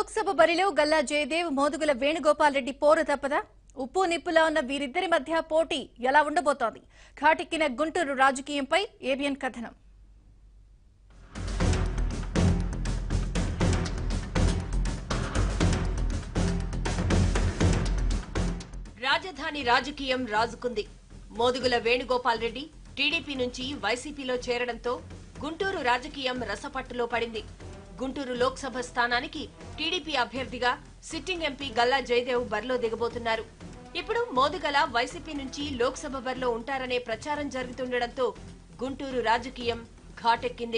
లోక్సభ బరిలో గల్లా జయదేవ్ మోదుగుల వేణుగోపాల్ రెడ్డి పోరు తప్పదా ఉప్పు నిప్పులా ఉన్న వీరిద్దరి మధ్య పోటీ ఎలా ఉండబోతోంది ఘాటెక్కిన గుంటూరు రాజకీయంపై ఏబిఎన్ కథనం రాజధాని రాజకీయం రాజుకుంది మోదుగుల వేణుగోపాల్ రెడ్డి టీడీపీ నుంచి వైసీపీలో చేరడంతో గుంటూరు రాజకీయం రసపట్టులో పడింది గుంటూరు లోక్సభ స్థానానికి టీడీపీ అభ్యర్థిగా సిట్టింగ్ ఎంపీ గల్లా జయదేవ్ బరిలో దిగబోతున్నారు ఇప్పుడు మోదుగల వైసీపీ నుంచి లోక్సభ బరిలో ఉంటారనే ప్రచారం జరుగుతుండటంతో గుంటూరు రాజకీయం ఘాటెక్కింది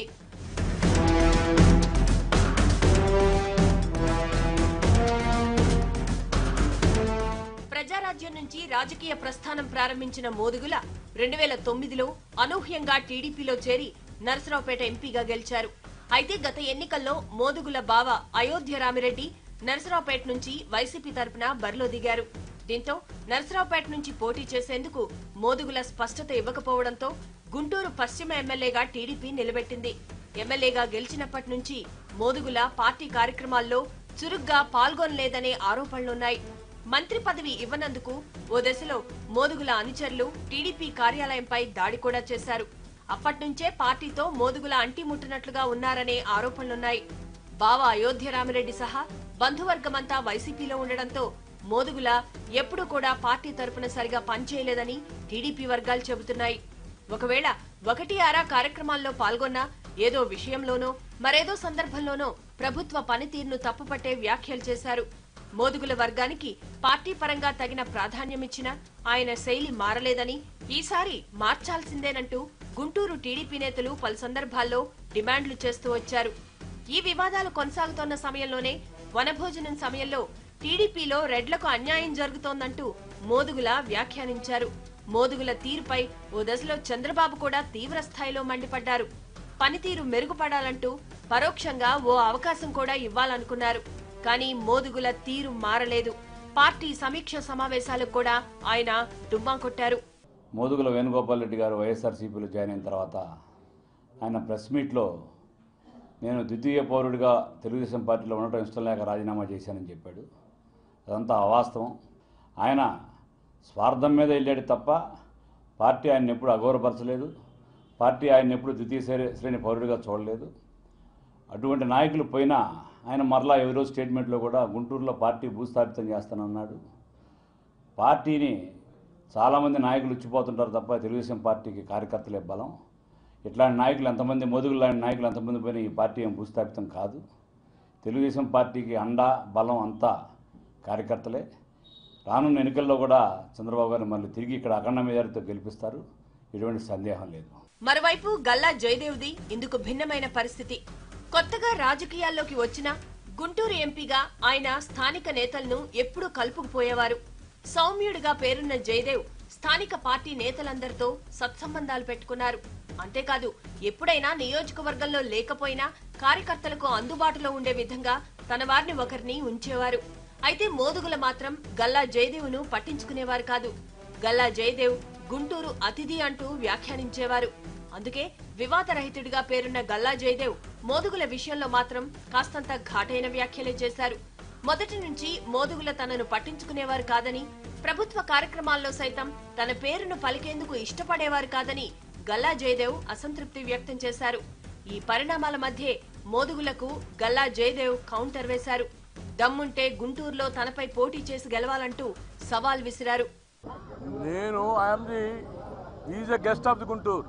ప్రజారాజ్యం నుంచి రాజకీయ ప్రస్థానం ప్రారంభించిన మోదుగుల రెండు వేల తొమ్మిదిలో అనూహ్యంగా టీడీపీలో చేరి నరసరావుపేట ఎంపీగా గెలిచారు అయితే గత ఎన్నికల్లో మోదుగుల బావ అయోధ్య రామిరెడ్డి నరసరావుపేట నుంచి వైసీపీ తరపున బరిలో దిగారు దీంతో నరసరావుపేట నుంచి పోటీ చేసేందుకు మోదుగుల స్పష్టత ఇవ్వకపోవడంతో గుంటూరు పశ్చిమ ఎమ్మెల్యేగా టీడీపీ నిలబెట్టింది ఎమ్మెల్యేగా గెలిచినప్పటి నుంచి మోదుగుల పార్టీ కార్యక్రమాల్లో చురుగ్గా పాల్గొనలేదనే ఆరోపణలున్నాయి మంత్రి పదవి ఇవ్వనందుకు ఓ దశలో మోదుగుల అనుచరులు టీడీపీ కార్యాలయంపై దాడి కూడా చేశారు అప్పట్నుంచే పార్టీతో మోదుగుల అంటిముట్టినట్లుగా ఉన్నారనే ఆరోపణలున్నాయి బావ అయోధ్య రామిరెడ్డి సహా బంధువర్గమంతా వైసీపీలో ఉండడంతో మోదుగుల ఎప్పుడూ కూడా పార్టీ తరపున సరిగా పనిచేయలేదని టీడీపీ వర్గాలు చెబుతున్నాయి ఒకవేళ ఒకటి ఆరా కార్యక్రమాల్లో పాల్గొన్నా ఏదో విషయంలోనో మరేదో సందర్భంలోనో ప్రభుత్వ పనితీరును తప్పుపట్టే వ్యాఖ్యలు చేశారు మోదుగుల వర్గానికి పార్టీ పరంగా తగిన ప్రాధాన్యమిచ్చినా ఆయన శైలి మారలేదని ఈసారి మార్చాల్సిందేనంటూ గుంటూరు టీడీపీ నేతలు పలు సందర్భాల్లో డిమాండ్లు చేస్తూ వచ్చారు ఈ వివాదాలు కొనసాగుతోన్న సమయంలోనే వనభోజనం సమయంలో టీడీపీలో రెడ్లకు అన్యాయం జరుగుతోందంటూ మోదుగుల వ్యాఖ్యానించారు మోదుగుల తీరుపై ఓ దశలో చంద్రబాబు కూడా తీవ్ర స్థాయిలో మండిపడ్డారు పనితీరు మెరుగుపడాలంటూ పరోక్షంగా ఓ అవకాశం కూడా ఇవ్వాలనుకున్నారు కానీ మోదుగుల తీరు మారలేదు పార్టీ సమీక్ష సమావేశాలకు కూడా ఆయన డుమ్మా కొట్టారు మోదుగుల వేణుగోపాల్ రెడ్డి గారు వైఎస్ఆర్సీపీలో జాయిన్ అయిన తర్వాత ఆయన ప్రెస్ మీట్లో నేను ద్వితీయ పౌరుడిగా తెలుగుదేశం పార్టీలో ఉండటం ఇష్టం లేక రాజీనామా చేశానని చెప్పాడు అదంతా అవాస్తవం ఆయన స్వార్థం మీద వెళ్ళాడు తప్ప పార్టీ ఆయన ఎప్పుడు అగౌరవపరచలేదు పార్టీ ఆయన ఎప్పుడు ద్వితీయ శ్రే- శ్రేణి పౌరుడిగా చూడలేదు అటువంటి నాయకులు పోయినా ఆయన మరలా ఎవరో స్టేట్మెంట్లో కూడా గుంటూరులో పార్టీ భూస్థాపితం చేస్తానన్నాడు పార్టీని చాలామంది నాయకులు ఇచ్చిపోతుంటారు తప్ప తెలుగుదేశం పార్టీకి కార్యకర్తలే బలం ఇట్లాంటి నాయకులు ఎంతమంది మోదుగులు లాంటి నాయకులు ఎంతమంది పోయినా ఈ పార్టీ ఏం భూస్థాపితం కాదు తెలుగుదేశం పార్టీకి అండ బలం అంతా కార్యకర్తలే రానున్న ఎన్నికల్లో కూడా చంద్రబాబు గారిని మళ్ళీ తిరిగి ఇక్కడ అఖండ మెజారిటీతో గెలిపిస్తారు ఎటువంటి సందేహం లేదు మరోవైపు గల్లా జయదేవ్ది ఇందుకు భిన్నమైన పరిస్థితి కొత్తగా రాజకీయాల్లోకి వచ్చిన గుంటూరు ఎంపీగా ఆయన స్థానిక నేతలను ఎప్పుడూ కలుపుకుపోయేవారు సౌమ్యుడిగా పేరున్న జయదేవ్ స్థానిక పార్టీ నేతలందరితో సత్సంబంధాలు పెట్టుకున్నారు అంతేకాదు ఎప్పుడైనా నియోజకవర్గంలో లేకపోయినా కార్యకర్తలకు అందుబాటులో ఉండే విధంగా తన వారిని ఒకరిని ఉంచేవారు అయితే మోదుగుల మాత్రం గల్లా జయదేవ్ను పట్టించుకునేవారు కాదు గల్లా జయదేవ్ గుంటూరు అతిథి అంటూ వ్యాఖ్యానించేవారు అందుకే వివాదరహితుడిగా పేరున్న గల్లా జయదేవ్ మోదుగుల విషయంలో మాత్రం కాస్తంత ఘాటైన వ్యాఖ్యలే చేశారు మొదటి నుంచి మోదుగుల తనను పట్టించుకునేవారు కాదని ప్రభుత్వ కార్యక్రమాల్లో సైతం తన పేరును పలికేందుకు ఇష్టపడేవారు కాదని గల్లా జయదేవ్ అసంతృప్తి వ్యక్తం చేశారు ఈ పరిణామాల మధ్యే మోదుగులకు గల్లా జయదేవ్ కౌంటర్ వేశారు దమ్ముంటే గుంటూరులో తనపై పోటీ చేసి గెలవాలంటూ సవాల్ విసిరారు నేను I'm the is a guest of the Guntur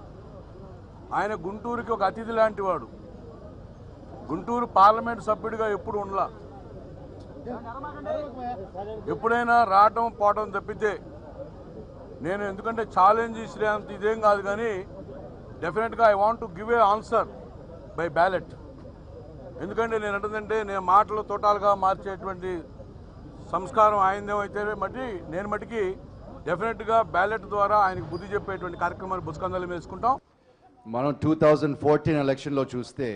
ఆయన గుంటూరుకి ఒక అతిథి లాంటి వాడు గుంటూరు పార్లమెంట్ సభ్యుడిగా ఎప్పుడు ఉండలా ఎప్పుడైనా రావటం పోవటం తప్పితే నేను ఎందుకంటే ఛాలెంజ్ శ్రేంత్ ఇదేం కాదు కానీ డెఫినెట్గా I want to give a answer by ballot ఎందుకంటే నేను అంటుందంటే నేను మాటలు తోటాలుగా మార్చేటువంటి సంస్కారం ఆయనదేమైతే మట్టి నేను మట్టికి డెఫినెట్గా బ్యాలెట్ ద్వారా ఆయనకు బుద్ధి చెప్పేటువంటి కార్యక్రమాన్ని బుస్కందాలు వేసుకుంటాం మనం టూ థౌజండ్ ఫోర్టీన్ ఎలక్షన్లో చూస్తే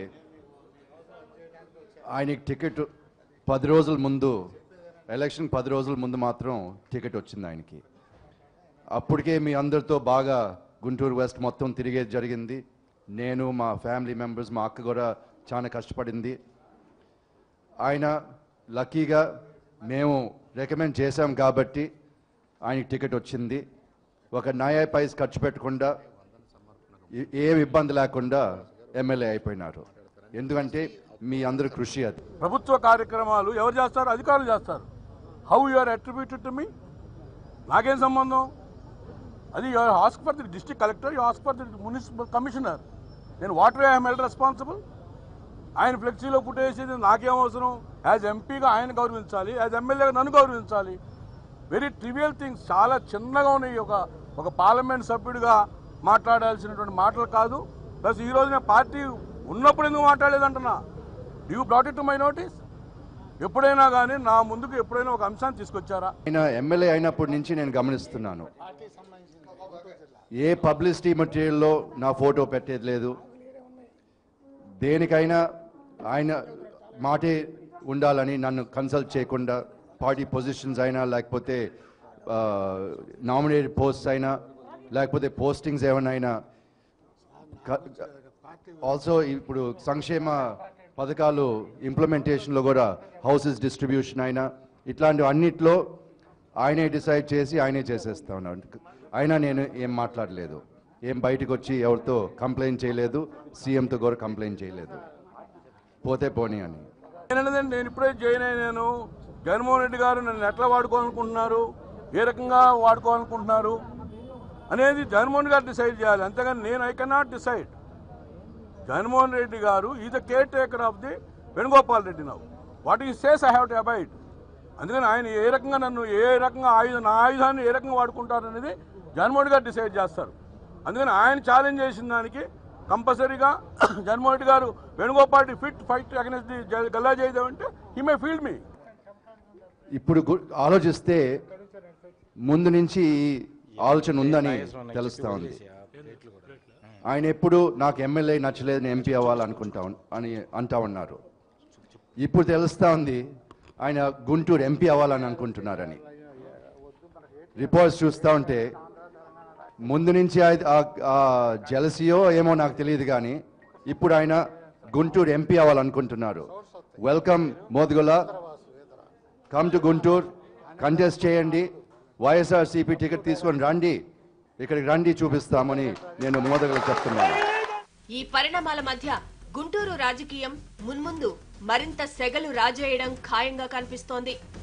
ఆయనకి టికెట్ పది రోజుల ముందు ఎలక్షన్ పది రోజుల ముందు మాత్రం టికెట్ వచ్చింది ఆయనకి అప్పటికే మీ అందరితో బాగా గుంటూరు వెస్ట్ మొత్తం తిరిగేది జరిగింది నేను మా ఫ్యామిలీ మెంబర్స్ మా అక్క కూడా చాలా కష్టపడింది ఆయన లక్కీగా మేము రికమెండ్ చేశాం కాబట్టి ఆయనకి టికెట్ వచ్చింది ఒక నయా పైస్ ఖర్చు పెట్టకుండా ఏ- ఏం ఇబ్బంది లేకుండా ఎమ్మెల్యే అయిపోయినారు ఎందుకంటే మీ అందరి కృషి అది ప్రభుత్వ కార్యక్రమాలు ఎవరు చేస్తారు అధికారులు చేస్తారు how you are attributed to me నాకేం సంబంధం అది you ask for the district collector you ask for the municipal commissioner నేను వాటర్ ఐ హెల్డ్ రెస్పాన్సిబుల్ ఆయన ఫ్లెక్సీలో పుట్టేసేది నాకేం అవసరం యాజ్ ఎంపీగా ఆయన గౌరవించాలి యాజ్ ఎమ్మెల్యేగా నన్ను గౌరవించాలి వెరీ ట్రివియల్ థింగ్స్ చాలా చిన్నగా ఉన్నాయి ఒక ఒక పార్లమెంట్ సభ్యుడిగా మాట్లాడాల్సినటువంటి మాటలు కాదు ప్లస్ ఈ రోజు నేను పార్టీ ఉన్నప్పుడు ఎందుకు మాట్లాడలేదంటున్నా you brought it to my notice ఎప్పుడైనా కానీ నా ముందుకు ఎప్పుడైనా ఒక అంశాన్ని తీసుకొచ్చారా ఆయన ఎమ్మెల్యే అయినప్పటి నుంచి నేను గమనిస్తున్నాను ఏ పబ్లిసిటీ మెటీరియల్లో నా ఫోటో పెట్టేది లేదు దేనికైనా ఆయన మాటే ఉండాలని నన్ను కన్సల్ట్ చేయకుండా పార్టీ పొజిషన్స్ అయినా లేకపోతే నామినేటెడ్ పోస్ట్స్ అయినా లేకపోతే పోస్టింగ్స్ ఏమైనా అయినా ఆల్సో ఇప్పుడు సంక్షేమ పథకాలు ఇంప్లిమెంటేషన్లో కూడా హౌసెస్ డిస్ట్రిబ్యూషన్ అయినా ఇట్లాంటి అన్నిట్లో ఆయనే డిసైడ్ చేసి ఆయనే చేసేస్తా ఉన్నాడు అయినా నేను ఏం మాట్లాడలేదు ఏం బయటకు వచ్చి ఎవరితో కంప్లైంట్ చేయలేదు సీఎంతో కూడా కంప్లైంట్ చేయలేదు పోతే పోనీ అని నేననేదండి నేను ఇప్పుడే జాయిన్ అయ్యాను జగన్మోహన్ రెడ్డి గారు నన్ను ఎట్లా వాడుకోవాలనుకుంటున్నారు ఏ రకంగా వాడుకోవాలనుకుంటున్నారు అనేది జగన్మోహన్ రెడ్డి గారు డిసైడ్ చేయాలి అంతేగాని నేను I cannot decide Jaganmohan Reddy garu he the caretaker of the Venugopal Reddy నవ్వు what he says I have to abide అందుకని ఆయన ఏ రకంగా నన్ను ఏ రకంగా ఆయుధం నా ఆయుధాన్ని ఏ రకంగా వాడుకుంటారు అనేది జగన్మోహన్ రెడ్డి గారు డిసైడ్ చేస్తారు అందుకని ఆయన ఛాలెంజ్ చేసిన దానికి కంపల్సరీగా Jaganmohan Reddy garu Venugopal Reddy fit fight against the Galla Jayadev అంటే హీ మే ఫీల్డ్ మీ ఇప్పుడు గు- ఆలోచిస్తే ముందు నుంచి ఈ ఆలోచన ఉందని తెలుస్తా ఉంది ఆయన ఎప్పుడు నాకు ఎమ్మెల్యే నచ్చలేదు నేను ఎంపీ అవ్వాలనుకుంటా ఉన్- అని అంటా ఉన్నారు ఇప్పుడు తెలుస్తా ఉంది ఆయన గుంటూరు ఎంపీ అవ్వాలని అనుకుంటున్నారని రిపోర్ట్స్ చూస్తూ ఉంటే ముందు నుంచి ఆయ- ఆ- ఆ జలసియో ఏమో నాకు తెలియదు కానీ ఇప్పుడు ఆయన గుంటూరు ఎంపీ అవ్వాలనుకుంటున్నారు welcome Modugula come to Guntur contest చేయండి వైఎస్ఆర్సీపీ టికెట్ తీసుకొని రండి ఇక్కడికి రండి చూపిస్తామని నేను మోదగలకు చెప్తున్నాను ఈ పరిణామాల మధ్య గుంటూరు రాజకీయం మున్ముందు మరింత సెగలు రాజేయడం ఖాయంగా కనిపిస్తోంది